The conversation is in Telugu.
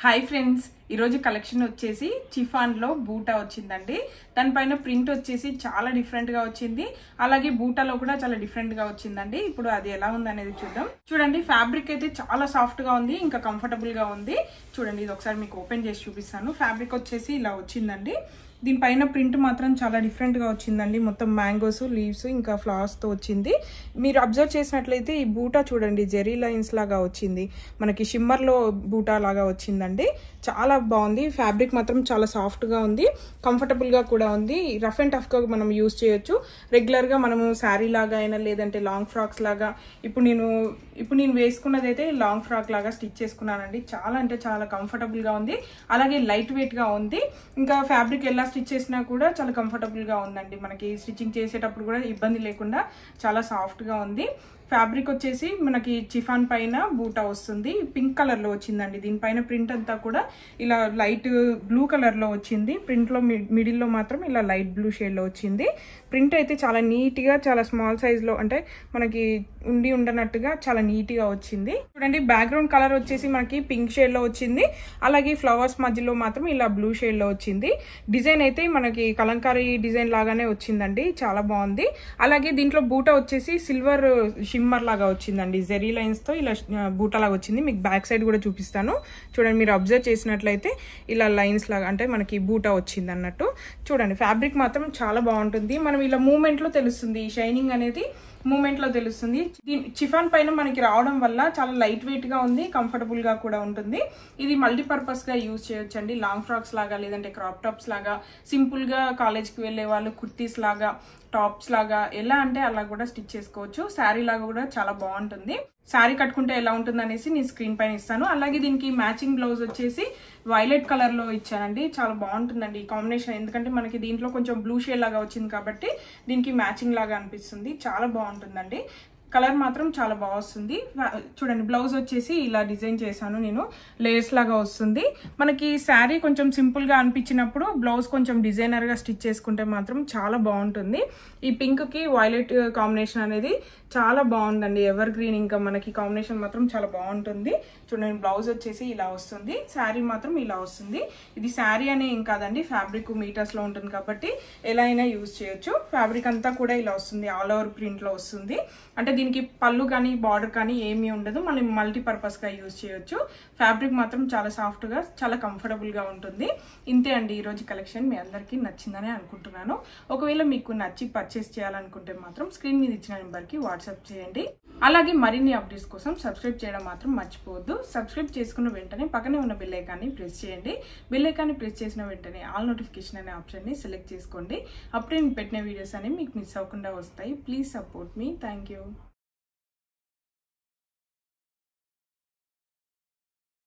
హాయ్ ఫ్రెండ్స్ ఈరోజు కలెక్షన్ వచ్చేసి చిఫాన్లో బూటా వచ్చిందండి దానిపైన ప్రింట్ వచ్చేసి చాలా డిఫరెంట్గా వచ్చింది అలాగే బూటాలో కూడా చాలా డిఫరెంట్గా వచ్చిందండి ఇప్పుడు అది ఎలా ఉంది అనేది చూద్దాం చూడండి ఫ్యాబ్రిక్ అయితే చాలా సాఫ్ట్గా ఉంది ఇంకా కంఫర్టబుల్గా ఉంది చూడండి ఇది ఒకసారి మీకు ఓపెన్ చేసి చూపిస్తాను ఫ్యాబ్రిక్ వచ్చేసి ఇలా వచ్చిందండి దీనిపైన ప్రింట్ మాత్రం చాలా డిఫరెంట్గా వచ్చిందండి మొత్తం మ్యాంగోస్ లీవ్స్ ఇంకా ఫ్లవర్స్తో వచ్చింది మీరు అబ్జర్వ్ చేసినట్లయితే ఈ బూటా చూడండి జెరీ లైన్స్ లాగా వచ్చింది మనకి షిమ్మర్లో బూటా లాగా వచ్చిందండి చాలా బాగుంది ఫ్యాబ్రిక్ మాత్రం చాలా సాఫ్ట్గా ఉంది కంఫర్టబుల్గా కూడా ఉంది రఫ్ అండ్ టఫ్గా మనం యూస్ చేయొచ్చు రెగ్యులర్గా మనము శారీ లాగా అయినా లేదంటే లాంగ్ ఫ్రాక్స్ లాగా ఇప్పుడు నేను ఇప్పుడు నేను వేసుకున్నది అయితే లాంగ్ ఫ్రాక్ లాగా స్టిచ్ చేసుకున్నానండి చాలా అంటే చాలా కంఫర్టబుల్గా ఉంది అలాగే లైట్ వెయిట్గా ఉంది ఇంకా ఫ్యాబ్రిక్ ఎలా స్టిచ్ చేసినా కూడా చాలా కంఫర్టబుల్గా ఉందండి మనకి స్టిచ్చింగ్ చేసేటప్పుడు కూడా ఇబ్బంది లేకుండా చాలా సాఫ్ట్గా ఉంది ఫ్యాబ్రిక్ వచ్చేసి మనకి చిఫాన్ పైన బూటా వస్తుంది పింక్ కలర్లో వచ్చిందండి దీనిపైన ప్రింట్ అంతా కూడా ఇలా లైట్ బ్లూ కలర్లో వచ్చింది ప్రింట్లో మిడిల్లో మాత్రం ఇలా లైట్ బ్లూ షేడ్లో వచ్చింది ప్రింట్ అయితే చాలా నీట్గా చాలా స్మాల్ సైజ్లో అంటే మనకి ఉండి ఉండనట్టుగా చాలా నీట్గా వచ్చింది చూడండి బ్యాక్గ్రౌండ్ కలర్ వచ్చేసి మనకి పింక్ షేడ్లో వచ్చింది అలాగే ఫ్లవర్స్ మధ్యలో మాత్రం ఇలా బ్లూ షేడ్లో వచ్చింది డిజైన్ అయితే మనకి కలంకారీ డిజైన్ లాగానే వచ్చిందండి చాలా బాగుంది అలాగే దీంట్లో బూట వచ్చేసి సిల్వర్ షిమ్మర్ లాగా వచ్చిందండి జెరీ లైన్స్తో ఇలా బూటా లాగా వచ్చింది మీకు బ్యాక్ సైడ్ కూడా చూపిస్తాను చూడండి మీరు అబ్జర్వ్ చేసినట్లయితే ఇలా లైన్స్ లాగా అంటే మనకి బూటా వచ్చింది అన్నట్టు చూడండి ఫ్యాబ్రిక్ మాత్రం చాలా బాగుంటుంది మనం ఇలా మూమెంట్లో తెలుస్తుంది ఈ షైనింగ్ అనేది మూమెంట్ లో తెలుస్తుంది చిఫాన్ పైన మనకి రావడం వల్ల చాలా లైట్ వెయిట్ గా ఉంది కంఫర్టబుల్ గా కూడా ఉంటుంది ఇది మల్టీపర్పస్ గా యూజ్ చేయొచ్చు అండి లాంగ్ ఫ్రాక్స్ లాగా లేదంటే క్రాప్ టాప్స్ లాగా సింపుల్ గా కాలేజ్ కి వెళ్లే వాళ్ళు కుర్తీస్ లాగా టాప్స్ లాగా ఎలా అంటే అలా కూడా స్టిచ్ చేసుకోవచ్చు శారీ లాగా కూడా చాలా బాగుంటుంది శారీ కట్టుకుంటే ఎలా ఉంటుంది అనేసి నేను స్క్రీన్ పైన ఇస్తాను అలాగే దీనికి మ్యాచింగ్ బ్లౌజ్ వచ్చేసి వైలెట్ కలర్ లో ఇచ్చానండి చాలా బాగుంటుందండి ఈ కాంబినేషన్ ఎందుకంటే మనకి దీంట్లో కొంచెం బ్లూ షేడ్ లాగా వచ్చింది కాబట్టి దీనికి మ్యాచింగ్ లాగా అనిపిస్తుంది చాలా బాగుంటుందండి కలర్ మాత్రం చాలా బాగా వస్తుంది చూడండి బ్లౌజ్ వచ్చేసి ఇలా డిజైన్ చేశాను నేను లేయర్స్ లాగా వస్తుంది మనకి శారీ కొంచెం సింపుల్గా అనిపించినప్పుడు బ్లౌజ్ కొంచెం డిజైనర్గా స్టిచ్ చేసుకుంటే మాత్రం చాలా బాగుంటుంది ఈ పింక్కి వైలెట్ కాంబినేషన్ అనేది చాలా బాగుందండి ఎవర్ గ్రీన్ ఇంకా మనకి కాంబినేషన్ మాత్రం చాలా బాగుంటుంది చూడండి బ్లౌజ్ వచ్చేసి ఇలా వస్తుంది శారీ మాత్రం ఇలా వస్తుంది ఇది శారీ అనే ఏం కాదండి ఫ్యాబ్రిక్ మీటర్స్లో ఉంటుంది కాబట్టి ఎలా అయినా యూజ్ చేయొచ్చు ఫ్యాబ్రిక్ అంతా కూడా ఇలా వస్తుంది ఆల్ ఓవర్ ప్రింట్లో వస్తుంది అంటే దీనికి పళ్ళు కానీ బార్డర్ కానీ ఏమీ ఉండదు మనం మల్టీపర్పస్గా యూజ్ చేయొచ్చు ఫ్యాబ్రిక్ మాత్రం చాలా సాఫ్ట్గా చాలా కంఫర్టబుల్గా ఉంటుంది ఇంతే అండి ఈరోజు కలెక్షన్ మీ అందరికీ నచ్చిందని అనుకుంటున్నాను ఒకవేళ మీకు నచ్చి పర్చేస్ చేయాలనుకుంటే మాత్రం స్క్రీన్ మీద ఇచ్చిన నెంబర్కి వాట్సాప్ చేయండి అలాగే మరిన్ని అప్డేట్స్ కోసం సబ్స్క్రైబ్ చేయడం మాత్రం మర్చిపోవద్దు సబ్స్క్రైబ్ చేసుకున్న వెంటనే పక్కనే ఉన్న బెల్ ఐకాన్ని ప్రెస్ చేయండి బెల్ ఐకాన్ని ప్రెస్ చేసిన వెంటనే ఆల్ నోటిఫికేషన్ అనే ఆప్షన్ని సెలెక్ట్ చేసుకోండి అప్పుడే నేను పెట్టిన వీడియోస్ అనేవి మీకు మిస్ అవ్వకుండా వస్తాయి ప్లీజ్ సపోర్ట్ మీ థ్యాంక్